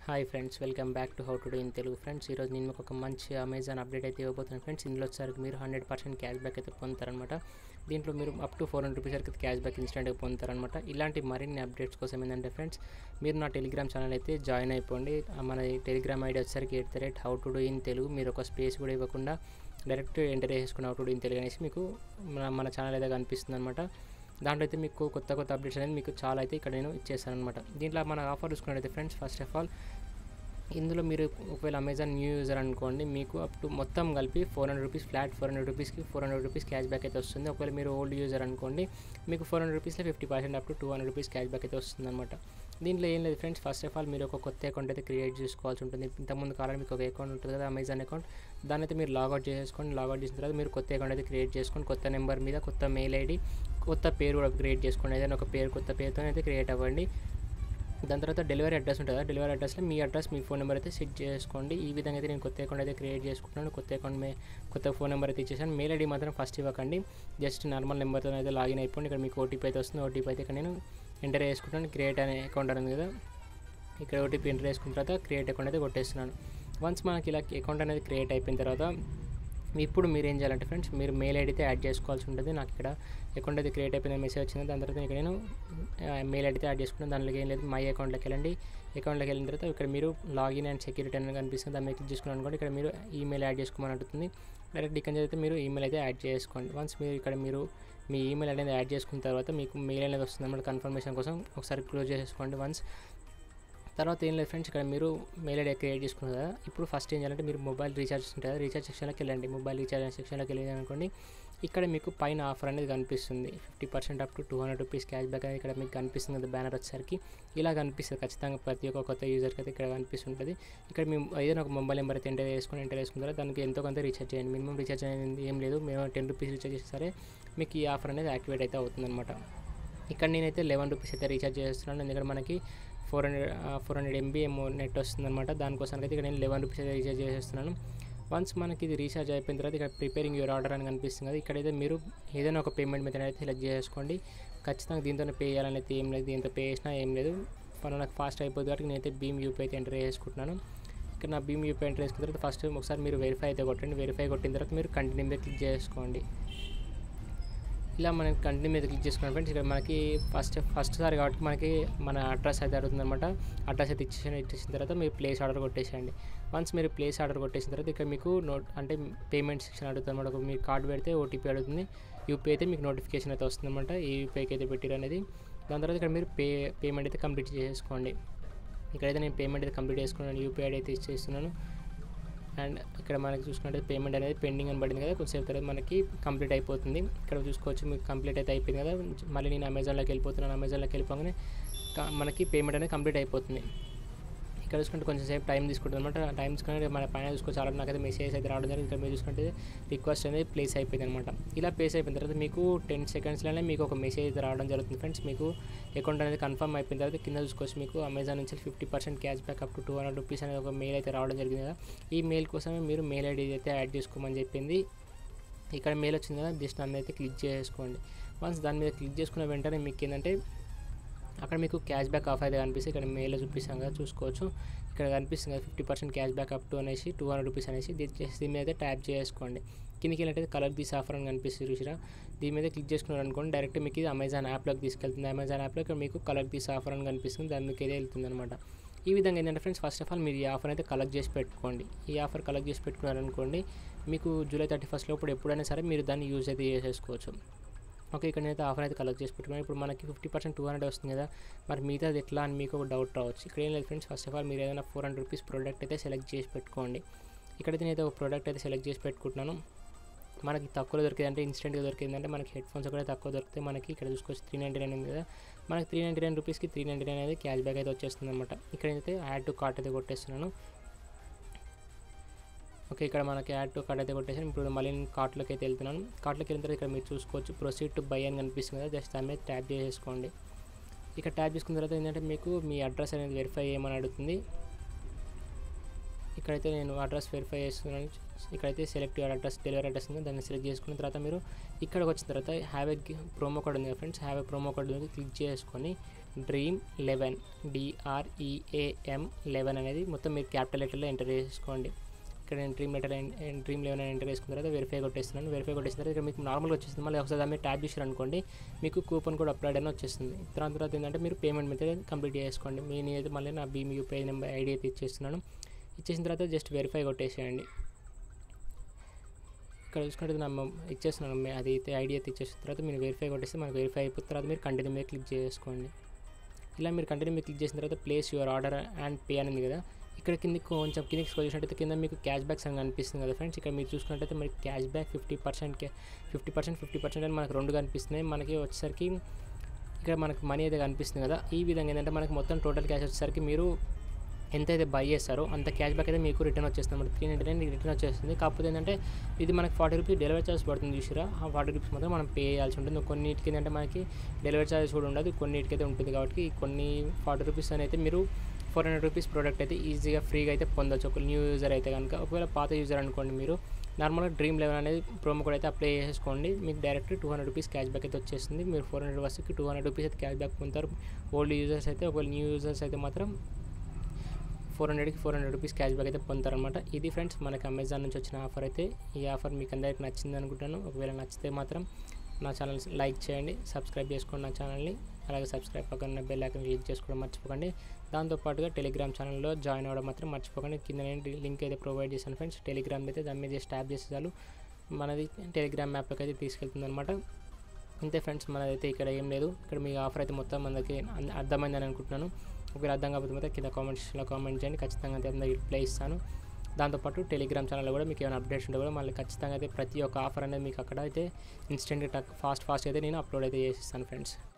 hi friends welcome back to how to do in Telugu friends ఈరోజు నేను మీకు ఒక మంచి అమెజాన్ అప్డేట్ అయితే ఇవ్వబోతున్నాను ఫ్రెండ్స్ ఇందులో వచ్చేసరికి మీరు హండ్రెడ్ పర్సెంట్ క్యాష్ బ్యాక్ అయితే పొందుతారనమాట దీంట్లో మీరు up to four hundred rupees వరకు క్యాష్ బ్యాక్ ఇన్స్టెంట్గా పొందుతారనమాట ఇలాంటి మరిన్ని అప్డేట్స్ కోసం ఏంటంటే ఫ్రెండ్స్ మీరు నా టెలిగ్రామ్ ఛానల్ అయితే జాయిన్ అయిపోండి ఆ మన టెలిగ్రామ్ ఐడి వచ్చేసరికి at the rate how to do in Telugu మీరు ఒక స్పేస్ కూడా ఇవ్వకుండా డైరెక్ట్ ఎంటర్ చేసుకుని how to do in Telugu అనేసి మీకు మన మన ఛానల్ అయితే కనిపిస్తుంది అనమాట దాంట్లో అయితే మీకు కొత్త కొత్త అప్డేట్స్ అనేది మీకు చాలా అయితే ఇక్కడ నేను ఇచ్చేస్తాను అనమాట దీంట్లో మన ఆఫర్ చూసుకున్నట్టయితే ఫ్రెండ్స్ ఫస్ట్ ఆఫ్ ఆల్ ఇందులో మీరు ఒకవేళ అమెజాన్ న్యూ యూజర్ అనుకోండి మీకు అప్ టు మొత్తం కలిపి four hundred rupees flat four hundred రూపీస్కి four hundred rupees cash back అయితే వస్తుంది ఒకవేళ మీరు ఓల్డ్ యూజర్ అనుకోండి మీకు ఫోర్ హండ్రెడ్ రూపీస్లో fifty percent up to two hundred rupees cash back అయితే వస్తుంది అనమాట దీంట్లో ఏం లేదు ఫ్రెండ్స్ ఫస్ట్ ఆఫ్ ఆల్ మీరు ఒక కొత్త అకౌంట్ అయితే క్రియేట్ చేసుకోవాల్సి ఉంటుంది ఇంతకుముందు కాలంలో మీకు ఒక అకౌంట్ ఉంటుంది కదా అమెజాన్ అకౌంట్ దాన్ని అయితే మీరు లాగౌట్ చేసేసుకోండి లాగౌట్ చేసిన తర్వాత మీరు కొత్త అకౌంట్ అయితే క్రియేట్ చేసుకోండి కొత్త నెంబర్ మీద కొత్త మెయిల్ ఐడి కొత్త పేరు కూడా క్రియేట్ చేసుకోండి ఏదైనా ఒక పేరు కొత్త పేరుతో అయితే క్రియేట్ అవ్వండి దాని తర్వాత డెలివరీ అడ్రస్ ఉంటుంది కదా డెలివరీ అడ్రస్లో మీ అడ్రస్ మీ ఫోన్ నెంబర్ అయితే సెట్ చేసుకోండి ఈ విధంగా అయితే నేను కొత్త అకౌంట్ అయితే క్రియేట్ చేసుకుంటున్నాను కొత్త అకౌంట్ మే కొత్త ఫోన్ నెంబర్ అయితే ఇచ్చేసాను మెయిల్ ఐడి మాత్రం ఫస్ట్ ఇవ్వకండి జస్ట్ నార్మల్ నెంబర్తో అయితే లాగిన్ అయిపోండి ఇక్కడ మీకు ఓటీపీ అయితే వస్తుంది ఓటీపీ అయితే ఇక్కడ నేను ఎంటర్ చేసుకుంటాను క్రియేట్ అనే అకౌంట్ అనేది కదా ఇక్కడ ఓటీపీ ఎంటర్ చేసుకున్న తర్వాత క్రియేట్ అకౌంట్ అయితే కొట్టేస్తున్నాను వన్స్ మనకి ఇలా అకౌంట్ అనేది క్రియేట్ అయిపోయిన తర్వాత ఇప్పుడు మీరు ఏం చేయాలంటే ఫ్రెండ్స్ మీరు మెయిల్ ఐడి అయితే యాడ్ చేసుకోవాల్సి ఉంటుంది నాకు ఇక్కడ అకౌంట్ అయితే క్రియేట్ అయిపోయిన మెసేజ్ వచ్చింది దాని తర్వాత ఇక్కడ నేను మెయిల్ ఐడి అయితే యాడ్ చేసుకున్నాను దాంట్లోకి ఏం లేదు మై అకౌంట్లోకి వెళ్ళండి అకౌంట్లోకి వెళ్ళిన తర్వాత ఇక్కడ మీరు లాగిన్ అండ్ సెక్యూరిటీ అని కనిపిస్తుంది దాన్ని క్లిక్ చేసుకున్నాను అనుకోండి ఇక్కడ మీరు ఈమెయిల్ యాడ్ చేసుకోమని అడుగుతుంది డైరెక్ట్ ఇక్కడ అయితే మీరు ఈమెయిల్ అయితే యాడ్ చేసుకోండి వన్స్ మీరు ఇక్కడ మీరు మీ ఈమెయిల్ అనేది యాడ్ చేసుకున్న తర్వాత మీకు మెయిల్ అనేది వస్తుంది అన్నమాట కన్ఫర్మేషన్ కోసం ఒకసారి క్లోజ్ చేసేసుకోండి వన్స్ తర్వాత ఏం లేదు ఫ్రెండ్స్ ఇక్కడ మీరు మెయిల్ ఐడి క్రియేట్ చేసుకున్నారు కదా ఇప్పుడు ఫస్ట్ ఏం చేయాలంటే మీరు మొబైల్ రీఛార్జ్ ఉంటుంది కదా రీఛార్జ్ సెక్షన్లోకి వెళ్ళండి మొబైల్ రీఛార్జ్ సెక్షన్లోకి వెళ్ళి అనుకోండి ఇక్కడ మీకు పైన ఆఫర్ అనేది కనిపిస్తుంది fifty percent up to two hundred rupees cash back అనేది ఇక్కడ మీకు కనిపిస్తుంది కదా బ్యానర్ వచ్చేసరికి ఇలా కనిపిస్తుంది ఖచ్చితంగా ప్రతి ఒక్క కొత్త యూజర్కి అయితే ఇక్కడ కనిపిస్తుంటుంది ఇక్కడ మేము ఏదైనా ఒక మొబైల్ నెంబర్ అయితే ఎంటర్ చేసుకుని ఎంటర్ చేసుకున్న తర్వాత దానికి ఎంతో కొంత రీఛార్జ్ చేయండి మినిమం రీఛార్జ్ అనేది ఏం లేదు మేము టెన్ రూపీస్ రీఛార్జ్ చేస్తే సరే మీకు ఈ ఆఫర్ అనేది యాక్టివేట్ అయితే అవుతుందన్నమాట ఇక్కడ నేనైతే లెవెన్ రూపీస్ అయితే రీఛార్జ్ చేస్తున్నాను ఎందుకంటే మనకి four hundred four hundred MB ఏమో నెట్ వస్తుందన్నమాట దానికోసం అయితే ఇక్కడ నేను లెవెన్ రూపీస్ అయితే రీఛార్జ్ చేసేస్తున్నాను వన్స్ మనకి ఇది రీఛార్జ్ అయిపోయిన తర్వాత ఇక్కడ ప్రిపేరింగ్ యువర్ ఆర్డర్ అని కనిపిస్తుంది కదా ఇక్కడైతే మీరు ఏదైనా ఒక పేమెంట్ మెథడ్ అయితే సెలెక్ట్ చేసుకోండి ఖచ్చితంగా దీంతో పే చేయాలని అయితే ఏం లేదు దీంతో పే చేసినా ఏం లేదు మన నాకు ఫాస్ట్ అయిపోతుంది కాబట్టి నేనైతే భీమ్ యూపీ అయితే ఎంటర్ చేసుకుంటున్నాను ఇక్కడ నా భీమ్ యూపీ ఎంటర్ చేసుకున్న తర్వాత ఫస్ట్ ఒకసారి మీరు వెరిఫై అయితే కొట్టండి వెరిఫై కొట్టిన తర్వాత మీరు కంటిన్యూ మీద క్లిక్ చేసుకోండి ఇలా మనం కంటిన్యూ మీద క్లిక్ చేసుకున్నాం ఫ్రెండ్స్ ఇక్కడ మనకి ఫస్ట్ ఫస్ట్ సారి కాబట్టి మనకి మన అడ్రస్ అయితే అడుగుతుంది అనమాట అడ్రస్ అయితే ఇచ్చేసిన ఇచ్చేసిన తర్వాత మీరు ప్లేస్ ఆర్డర్ కొట్టేసేయండి వన్స్ మీరు ప్లేస్ ఆర్డర్ కొట్టేసిన తర్వాత ఇక్కడ మీకు నోట్ అంటే పేమెంట్ సెక్షన్ అడుగుతుంది అనమాట మీరు కార్డు పెడితే ఓటీపీ అడుగుతుంది యూపీ అయితే మీకు నోటిఫికేషన్ అయితే వస్తుంది అనమాట ఏ యూపీఐకి అయితే పెట్టారు అనేది దాని తర్వాత ఇక్కడ మీరు పే పేమెంట్ అయితే కంప్లీట్ చేసుకోండి ఇక్కడైతే నేను పేమెంట్ అయితే కంప్లీట్ చేసుకున్నాను యూపీఐ అయితే ఇచ్చేస్తున్నాను అండ్ ఇక్కడ మనకి చూసుకుంటే పేమెంట్ అనేది పెండింగ్ అని పడింది కదా కొంచెంసేపు తర్వాత మనకి కంప్లీట్ అయిపోతుంది ఇక్కడ చూసుకోవచ్చు మీకు కంప్లీట్ అయితే అయిపోయింది కదా మళ్ళీ నేను అమెజాన్లోకి వెళ్ళిపోతున్నాను అమెజాన్లోకి వెళ్ళిపోగానే మనకి పేమెంట్ అనేది కంప్లీట్ అయిపోతుంది ఇక్కడ చూసుకుంటే కొంచెం సేపు టైం తీసుకుంటుంది అనమాట టైం తీసుకుంటే మన పైన చూసుకోవచ్చు చాలా నాకైతే మెసేజ్ అయితే రావడం జరిగింది ఇక్కడ మీరు చూసుకుంటే రిక్వెస్ట్ అనేది ప్లేస్ అయిపోయింది అనమాట ఇలా ప్లేస్ అయిపోయిన తర్వాత మీకు టెన్ సెకండ్స్లోనే మీకు ఒక మెసేజ్ అయితే రావడం జరుగుతుంది ఫ్రెండ్స్ మీకు అకౌంట్ అనేది కన్ఫర్మ్ అయిపోయిన తర్వాత కింద చూసుకోవచ్చు మీకు అమెజాన్ నుంచి fifty percent cash back up to two hundred rupees అనేది ఒక మెయిల్ అయితే రావడం జరిగింది కదా ఈ మెయిల్ కోసమే మీరు మెయిల్ ఐడి అయితే యాడ్ చేసుకోమని చెప్పింది ఇక్కడ మెయిల్ వచ్చింది కదా జస్ట్ దాన్ని అయితే క్లిక్ చేసుకోండి వన్స్ దాని మీద క్లిక్ చేసుకున్న వెంటనే మీకు ఏంటంటే అక్కడ మీకు క్యాష్ బ్యాక్ ఆఫ్ అయితే కనిపిస్తుంది ఇక్కడ మెయిల్లో చూపిస్తాం కదా చూసుకోవచ్చు ఇక్కడ కనిపిస్తుంది కదా fifty percent cash back up to అనేసి టూ హండ్రెడ్ రూపీస్ అనేసి దీని మీద అయితే ట్యాప్ చేసుకోండి కిందికి వెళ్ళినట్టయితే కలర్ దీస్ ఆఫర్ అని కనిపిస్తుంది చూసిరా దీని మీద క్లిక్ చేసుకున్నారు అనుకోండి డైరెక్ట్ మీకు ఇది అమెజాన్ యాప్లోకి తీసుకెళ్తుంది అమెజాన్ యాప్లో ఇక్కడ మీకు కలర్ దీస్ ఆఫర్ అని కనిపిస్తుంది దాని మీకు అయితే వెళ్తుంది అనమాట ఈ విధంగా ఏంటంటే ఫ్రెండ్స్ ఫస్ట్ ఆఫ్ ఆల్ మీరు ఈ ఆఫర్ అయితే కలెక్ట్ చేసి పెట్టుకోండి ఈ ఆఫర్ కలెక్ట్ చేసి పెట్టుకున్నారనుకోండి మీకు జూలై థర్టీ ఫస్ట్ లోపు ఎప్పుడైనా సరే మీరు దాన్ని యూజ్ అయితే చేసేసుకోవచ్చు ఓకే ఇక్కడ నేనైతే ఆఫర్ అయితే కలెక్ట్ చేసి పెట్టుకున్నాను ఇప్పుడు మనకి ఫిఫ్టీ పర్సెంట్ టూ హండ్రెడ్ వస్తుంది కదా మరి మిగతా అది ఎట్లా అని మీకు ఒక డౌట్ రావచ్చు ఇక్కడ ఏం లేదు ఫ్రెండ్స్ ఫస్ట్ ఆఫ్ ఆల్ మీరు ఏదైనా ఫోర్ హండ్రెడ్ రూపీస్ ప్రోడక్ట్ అయితే సెలెక్ట్ చేసి పెట్టుకోండి ఇక్కడైతే నేనైతే ఒక ప్రోడక్ట్ అయితే సెలెక్ట్ చేసి పెట్టుకుంటున్నాను మనకి తక్కువ దొరికింది అంటే ఇన్స్టెంట్గా దొరికింది అంటే మనకి హెడ్ ఫోన్స్ కూడా తక్కువ దొరికితే మనకి ఇక్కడ చూసుకోవచ్చు త్రీ నైంటీ నైన్ ఉంది కదా మనకి త్రీ నైంటీ నైన్ రూపీస్కి త్రీ నైంటీ నైన్ అనేది క్యాష్ బ్యాక్ అయితే వచ్చేస్తుంది అనమాట ఇక్కడైతే యాడ్ టు కార్ట్ అయితే కొట్టేస్తున్నాను ఓకే ఇక్కడ మనకి యాడ్ టు కార్ట్ అయితే కొట్టేసాను ఇప్పుడు మళ్ళీ నేను కార్ట్లోకి అయితే వెళ్తున్నాను కార్ట్లోకి వెళ్ళిన తర్వాత ఇక్కడ మీరు చూసుకోవచ్చు ప్రొసీడ్ టు బై అని కనిపిస్తుంది కదా జస్ట్ దాని మీద ట్యాప్ చేసేసుకోండి ఇక్కడ ట్యాప్ చేసుకున్న తర్వాత ఏంటంటే మీకు మీ అడ్రస్ అనేది వెరిఫై చేయమని అడుగుతుంది ఇక్కడైతే నేను అడ్రస్ వెరిఫై చేస్తున్నాను ఇక్కడైతే select your address delivery address ఉంది దాన్ని సెలెక్ట్ చేసుకున్న తర్వాత మీరు ఇక్కడికి వచ్చిన తర్వాత హ్యావ్ ఎ ప్రోమో కోడ్ ఉంది కదా friends have a promo code click చేసుకొని డ్రీమ్ లెవెన్ డిఆర్ఈఏఎం లెవెన్ అనేది మొత్తం మీరు క్యాపిటల్ లెటర్లో ఎంటర్ చేసుకోండి ఇక్కడ నేను డ్రీమ్ లెటర్ డ్రీమ్ లెవెన్ అని ఎంటర్ చేసుకున్న తర్వాత వెరిఫై కొట్టేస్తున్నాను వెరిఫై కొట్టేసిన తర్వాత ఇక్కడ మీకు నార్మల్గా వచ్చేస్తుంది మళ్ళీ ఒకసారి దాన్ని ట్యాబ్ చేసారు అనుకోండి మీకు కూపన్ కూడా అప్లైడ్ అని వచ్చేస్తుంది తర్వాత తర్వాత ఏంటంటే మీరు పేమెంట్ మెథడ్ కంప్లీట్ చేసుకోండి మీ నేనైతే మళ్ళీ నా భీమ్ యూపీఐ నెంబర్ ఐడి అయితే ఇచ్చేస్తున్నాను ఇచ్చేసిన తర్వాత జస్ట్ వెరిఫై కొట్టేసేయండి ఇక్కడ చూసుకుంటే నా మొ- ఇచ్చేస్తున్నాను మీ- అది అయితే ఐడి అయితే ఇచ్చేసిన తర్వాత మీరు వెరిఫై కొట్టేస్తే మనకు వెరిఫై అయిపోయిన తర్వాత మీరు కంటిన్యూ మీద క్లిక్ చేసుకోండి ఇలా మీరు కంటిన్యూ మీద క్లిక్ చేసిన తర్వాత place your order and pay అని ఉంది కదా ఇక్కడ కింద కొంచెం కిందకి స్క్రోల్ చేసినట్టయితే కింద మీకు క్యాష్ బ్యాక్స్ అని కనిపిస్తుంది కదా ఫ్రెండ్స్ ఇక్కడ మీరు చూసుకున్నట్టయితే మరి cash back fifty percent fifty percent fifty percent అని మనకు రెండు కనిపిస్తున్నాయి మనకి వచ్చేసరికి ఇక్కడ మనకి మనీ అయితే కనిపిస్తుంది కదా ఈ విధంగా ఏంటంటే మనకి మొత్తం టోటల్ క్యాష్ వచ్చేసరికి మీరు ఎంతైతే బై చేస్తారో అంత క్యాష్ బ్యాక్ అయితే మీకు రిటర్న్ వచ్చేస్తుంది అన్నమాట త్రీ నైంటీ నైన్ రిటర్న్ వచ్చేస్తుంది కాకపోతే ఏంటంటే ఇది మనకి ఫార్టీ రూపీస్ డెలివరీ ఛార్జ్ పడుతుంది చూసిరా ఆ ఫార్టీ రూపీస్ మాత్రం మనం పే చేయాల్సి ఉంటుంది కొన్నిటికి ఏంటంటే మనకి డెలివరీ ఛార్జ్ కూడా ఉండదు కొన్నిటికి అయితే ఉంటుంది కాబట్టి కొన్ని ఫార్టీ రూపీస్ అని అయితే మీరు ఫోర్ హండ్రెడ్ రూపీస్ ప్రోడక్ట్ అయితే ఈజీగా ఫ్రీగా అయితే పొందొచ్చు ఒక న్యూ యూజర్ అయితే కనుక ఒకవేళ పాత యూజర్ అనుకోండి మీరు నార్మల్గా డ్రీమ్ లెవెన్ అనేది ప్రోమో కోడ్ అయితే అప్లై చేసుకోండి మీకు direct two hundred rupees cash back అయితే వచ్చేస్తుంది మీరు ఫోర్ హండ్రెడ్ వస్తుకి టూ హండ్రెడ్ రూపీస్ అయితే క్యాష్ బ్యాక్ పొందుతారు ఓల్డ్ యూజర్స్ అయితే ఒకవేళ న్యూ యూజర్స్ అయితే మాత్రం ఫోర్ హండ్రెడ్కి four hundred rupees cash back అయితే పొందుతారనమాట ఇది ఫ్రెండ్స్ మనకి అమెజాన్ నుంచి వచ్చిన ఆఫర్ అయితే ఈ ఆఫర్ మీకు అందరికి నచ్చింది అనుకుంటాను ఒకవేళ నచ్చితే మాత్రం నా ఛానల్ లైక్ చేయండి సబ్స్క్రైబ్ చేసుకోండి నా ఛానల్ని అలాగే సబ్స్క్రైబ్ పక్కన బెల్ ఐకాన్ క్లిక్ చేసుకోవడం మర్చిపోకండి దాంతోపాటుగా టెలిగ్రామ్ ఛానల్లో జాయిన్ అవ్వడం మాత్రం మర్చిపోకండి కింద నేను లింక్ అయితే ప్రొవైడ్ చేశాను ఫ్రెండ్స్ టెలిగ్రామ్ అయితే దాని మీద జస్ట్ ట్యాప్ చేస్తే చాలు మనది టెలిగ్రామ్ యాప్కి అయితే తీసుకెళ్తుంది అనమాట అంతే ఫ్రెండ్స్ మనదైతే ఇక్కడ ఏం లేదు ఇక్కడ మీ ఆఫర్ అయితే మొత్తం మనకి అర్థ- అర్థమైందని అనుకుంటున్నాను ఒకవేళ అర్థం కాకపోతే మాత్రం కింద కామెంట్స్లో కామెంట్ చేయండి ఖచ్చితంగా అయితే అందరికి రిప్లై ఇస్తాను దాంతోపాటు టెలిగ్రామ్ ఛానల్లో కూడా మీకు ఏమైనా అప్డేట్స్ ఉంటే కూడా మళ్ళీ ఖచ్చితంగా అయితే ప్రతి ఒక్క ఆఫర్ అనేది మీకు అక్కడ అయితే ఇన్స్టెంట్ ఫాస్ట్ ఫాస్ట్ అయితే నేను అప్లోడ్ అయితే చేసిస్తాను ఫ్రెండ్స్